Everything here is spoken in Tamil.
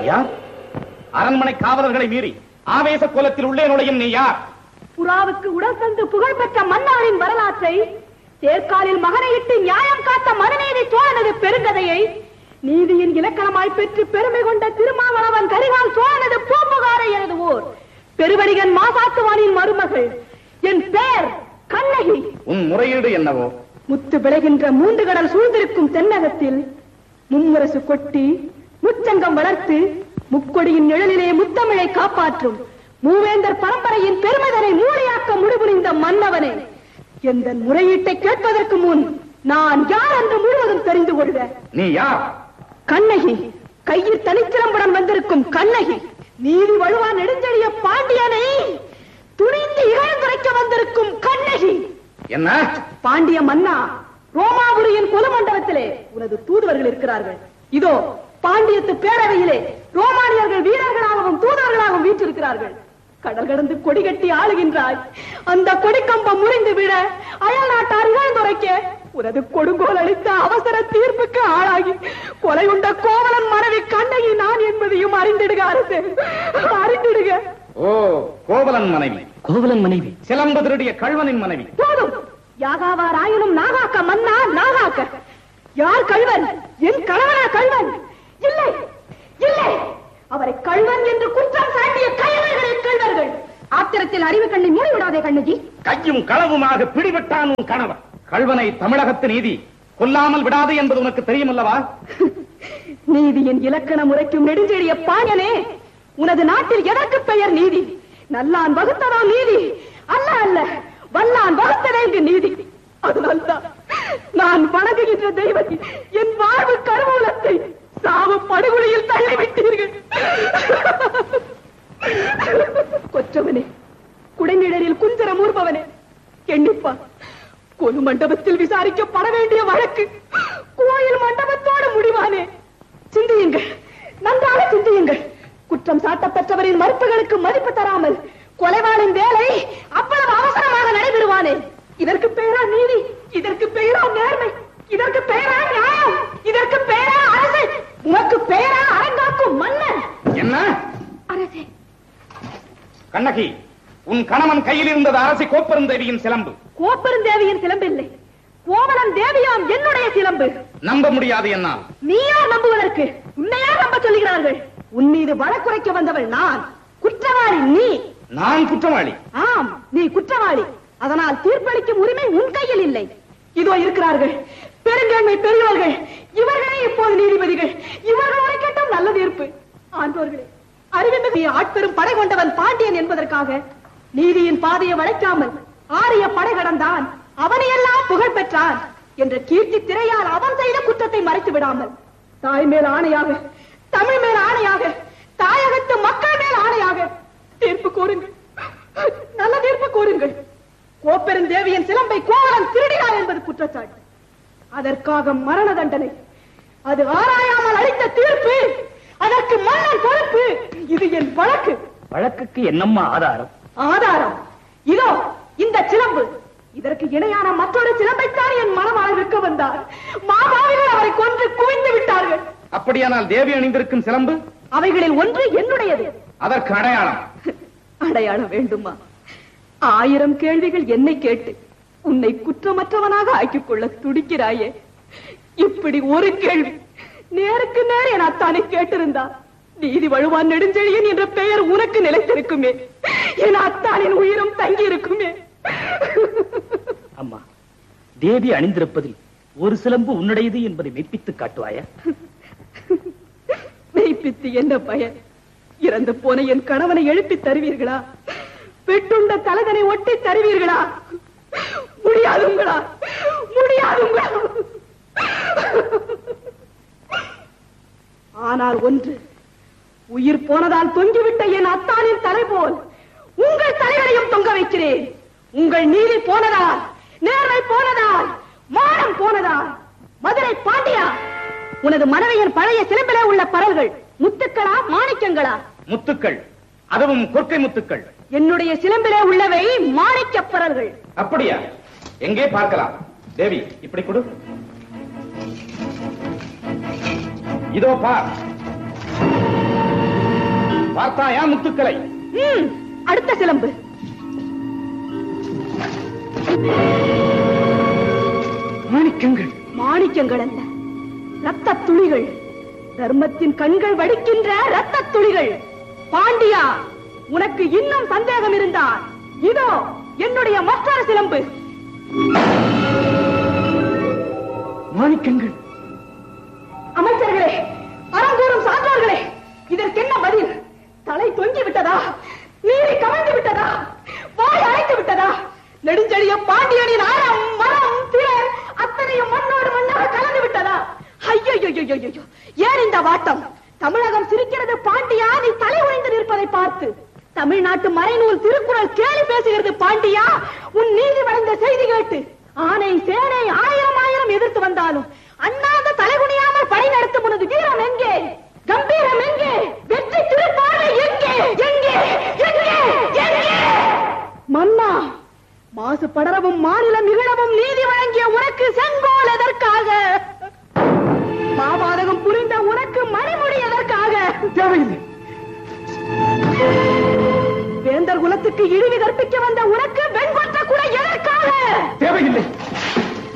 யார் அரண்மனை காவலர்களை மீறி ஆவேச கோலத்தில் உள்ளே நுழையும் நீ யார் புறாவுக்கு உடல் தந்து புகழ்பெற்ற மன்னவரின் வரலாற்றை தேர்காலில் மகனையிட்டு நியாயம் காத்த மனுநீதி சோழனது பெருங்கதையை நீதியின் இலக்கணமாய் பெற்று பெருமை கொண்ட திருமாவளவன் கரிகால் சோழனது பூம்புகாரை எழுதுவோர் பெருவடிகன் மாசாத்துவானின் மருமகள் என் பெயர் கண்ணகி உன் முறையீடு என்னவோ முத்து விளைகின்ற மூன்று கடல் சூழ்ந்திருக்கும் தென்னகத்தில் மும்முரசு கொட்டி முச்சங்கம் வளர்த்து முக்கொடியின் நிழலிலே முத்தமிழை காப்பாற்றும் மூவேந்தர் பரம்பரையின் பெருமதனை மூளையாக்க முடிபுரிந்த மன்னவனே எந்த முறையீட்டை கேட்பதற்கு முன் நான் யார் என்று முழுவதும் தெரிந்து கொள்க நீ யார் கண்ணகி கையில் தனிச்சிலம்புடன் வந்திருக்கும் கண்ணகி நீதி வழுவா நெடுஞ்செழிய பாண்டியனை துணிந்து இகழ்ந்துரைக்க வந்திருக்கும் கண்ணகி என்ன பாண்டிய மன்னா ரோமாபுரியின் குலமண்டபத்திலே உனது தூதுவர்கள் இருக்கிறார்கள் இதோ பாண்டியத்து பேரவையிலே ரோமானியர்கள் வீரர்களாகவும் தூதுவர்களாகவும் வீற்றிருக்கிறார்கள் கடல் கடந்து கொடி கட்டி ஆளுகின்றாய் அந்த கொடிக்கம்பம் முறிந்து விட அயல் நாட்டார் இழந்துரைக்க உனது கொடுங்கோல் அளித்த அவசர தீர்ப்புக்கு ஆளாகி கொலை உண்ட கோவலன் மனைவி கண்ணகி நான் என்பதையும் அறிந்திடுக அரசு அறிந்திடுக ஓ கோவலன் மனைவி கோவலன் மனைவி சிலம்பு திருடிய கழ்வனின் மனைவி போதும் யாகாவார் ஆயினும் நாகாக்க மன்னா நாகாக்க யார் கள்வன் என் கணவனா கள்வன் இல்லை இல்லை அவரை கள்வன் என்று குற்றம் சாட்டிய கயவர்களே கள்வர்கள் ஆத்திரத்தில் அறிவு கண்ணை மூடிவிடாதே கண்ணகி கையும் களவுமாக பிடிபட்டான் உன் கணவன் கழ்வனை தமிழகத்து நீதி கொல்லாமல் விடாது என்பது உனக்கு தெரியுமல்லவா நீதியின் இலக்கண முறைக்கும் நெடுஞ்செழிய பாயனே உனது நாட்டில் எதற்கு பெயர் நீதி நல்லான் வகுத்ததா நீதி அல்ல அல்ல வல்லான் வகுத்ததே இங்கு நீதி அதனால்தான் நான் வணங்குகின்ற தெய்வத்தை என் வாழ்வு கருவூலத்தை சாவு படுகொலையில் தள்ளிவிட்டீர்கள் கொற்றவனே குடைநிழலில் குஞ்சரம் ஊர்பவனே எண்ணிப்பா கொலு மண்டபத்தில் விசாரிக்கப்பட வேண்டிய வழக்கு கோயில் மண்டபத்தோடு முடிவானே சிந்தியுங்கள் நன்றாக சிந்தியுங்கள் குற்றம் சாட்டப்பெற்றவரின் மறுப்புகளுக்கு மதிப்பு தராமல் கொலைவாளின் வேலை அவ்வளவு அவசரமாக நடைபெறுவானே இதற்கு பெயரா நீதி இதற்கு பெயரா நேர்மை இதற்கு பெயரா நியாயம் இதற்கு பெயரா அரசு உனக்கு பெயரா அரங்காக்கும் மன்னன் என்ன அரசே கண்ணகி உன் கணவன் கையில் இருந்தது அரசி கோப்பெருந்தேவியின் சிலம்பு கோப்பெருந்தேவியின் சிலம்பில்லை கோவலன் தேவியாம் என்னுடைய சிலம்பு நம்ப முடியாது என்னால் நீயா நம்புவதற்கு உன்னையா நம்ப சொல்லுகிறார்கள் உன் மீது வழக்குரைக்க வந்தவள் நான் குற்றவாளி நீ நான் குற்றவாளி ஆம் நீ குற்றவாளி அதனால் தீர்ப்பளிக்கும் உரிமை உன் கையில் இல்லை இதோ இருக்கிறார்கள் பெருங்கண்மை பெரியவர்கள் இவர்களே இப்போது நீதிபதிகள் இவர்களோட கேட்டும் நல்ல தீர்ப்பு ஆண்டோர்களே அறிவிமிகு ஆட்பெரும் படை கொண்டவன் பாண்டியன் என்பதற்காக நீதியின் பாதையை வளைக்காமல் ஆரிய படை கடந்தான் அவனையெல்லாம் புகழ் பெற்றான் என்ற கீர்த்தி திரையால் அவன் செய்த குற்றத்தை மறைத்து விடாமல் தாய் மேல் ஆணையாக தமிழ் மேல் ஆணையாக தாயகத்து மக்கள் மேல் ஆணையாக தீர்ப்பு கூறுங்கள் நல்ல தீர்ப்பு கூறுங்கள் கோப்பெருந்தேவியின் சிலம்பை கோவலன் திருடினார் என்பது குற்றச்சாட்டு அதற்காக மரண தண்டனை அது ஆராயாமல் அளித்த தீர்ப்பு அதற்கு மன்னன் பொறுப்பு இது என் வழக்கு வழக்குக்கு என்னம்மா ஆதாரம் ஆதாரம் இதோ இந்த சிலம்பு இதற்கு இணையான மற்றொரு சிலம்பைத்தான் என் மனமாக விற்க வந்தார் மாமாவிகள் அவரை கொன்று குவிந்து விட்டார்கள் அப்படியானால் தேவி அணிந்திருக்கும் சிலம்பு அவைகளில் ஒன்று என்னுடையது அதற்கு அடையாளம் அடையாளம் வேண்டுமா ஆயிரம் கேள்விகள் என்னை கேட்டு உன்னை குற்றமற்றவனாக ஆக்கிக் கொள்ள துடிக்கிறாயே இப்படி ஒரு கேள்வி நேருக்கு நேர் என் அத்தானை கேட்டிருந்தா நீதி வழுவான் நெடுஞ்செழியன் என்ற பெயர் உனக்கு நிலைத்திருக்குமே என் அத்தானின் உயிரும் தங்கி இருக்குமே அம்மா தேவி அணிந்திருப்பதில் ஒரு சிலம்பு உன்னுடையது என்பதை மெய்ப்பித்து காட்டுவாயா மெய்ப்பித்து என்ன பயன் இறந்து போன என் கணவனை எழுப்பி தருவீர்களா பெட்டுண்ட தலகனை ஒட்டி தருவீர்களா முடியாதுங்களா முடியாதுங்களா ஆனால் ஒன்று உயிர் போனதால் தொங்கிவிட்ட என் அத்தானின் தலை போல் உங்கள் தலைகளையும் தொங்க வைக்கிறேன் உங்கள் நீதி போனதால் நேர்மை போனதால் மானம் போனதால் மதுரை பாண்டியா உனது மனைவியின் பழைய சிலம்பிலே உள்ள பரல்கள் முத்துக்களா மாணிக்கங்களா முத்துக்கள் அதுவும் கொற்கை முத்துக்கள் என்னுடைய சிலம்பிலே உள்ளவை மாணிக்க பரல்கள் அப்படியா எங்கே பார்க்கலாம் தேவி இப்படி கொடு இதோ பார் பார்த்தாயா முத்துக்களை ம், அடுத்த சிலம்பு மாணிக்கங்கள் மாணிக்கங்கள் அல்ல ரத்த துளிகள் தர்மத்தின் கண்கள் வடிக்கின்ற ரத்த துளிகள் பாண்டியா உனக்கு இன்னும் சந்தேகம் இருந்தால் இதோ என்னுடைய மற்றொரு சிலம்பு மாணிக்கங்கள் அமைச்சர்களே அறங்கூறும் சான்றோர்களே இதற்கென்ன பதில் தலை தொங்கி விட்டதா நீரை கவிழ்ந்து விட்டதா வாய் அழைத்து விட்டதா நெடுஞ்செழிய பாண்டியனின் அறம் மரம் திறன் அத்தனையும் மண்ணோடு மண்ணாக கலந்து விட்டதா ஐயோ ஏன் இந்த வாட்டம் தமிழகம் சிரிக்கிறது பாண்டியா நீ தலை உடைந்து நிற்பதை பார்த்து தமிழ்நாட்டு மறைநூல் திருக்குறள் கேலி பேசுகிறது பாண்டியா உன் நீதி வழங்க செய்தி கேட்டு ஆனை சேனை ஆயிரம் ஆயிரம் எதிர்த்து வந்தாலும் அண்ணாந்த தலைகுனியாமல் படை நடத்தும் உனது வீரம் எங்கே கம்பீரம் எங்கே வெற்றி திருப்பார்வை எங்கே எங்கே எங்கே எங்கே மன்னா மாசு படரவும் மாநிலம் இகழவும் நீதி வழங்கிய உனக்கு செங்கோல் எதற்காக மாபாதகம் புரிந்த உனக்கு மணிமுடி எதற்காக தேவையில்லை வேந்தர் குலத்துக்கு இழிவு கற்பிக்க வந்த உனக்கு வெண்கொற்ற கூட எதற்காக தேவையில்லை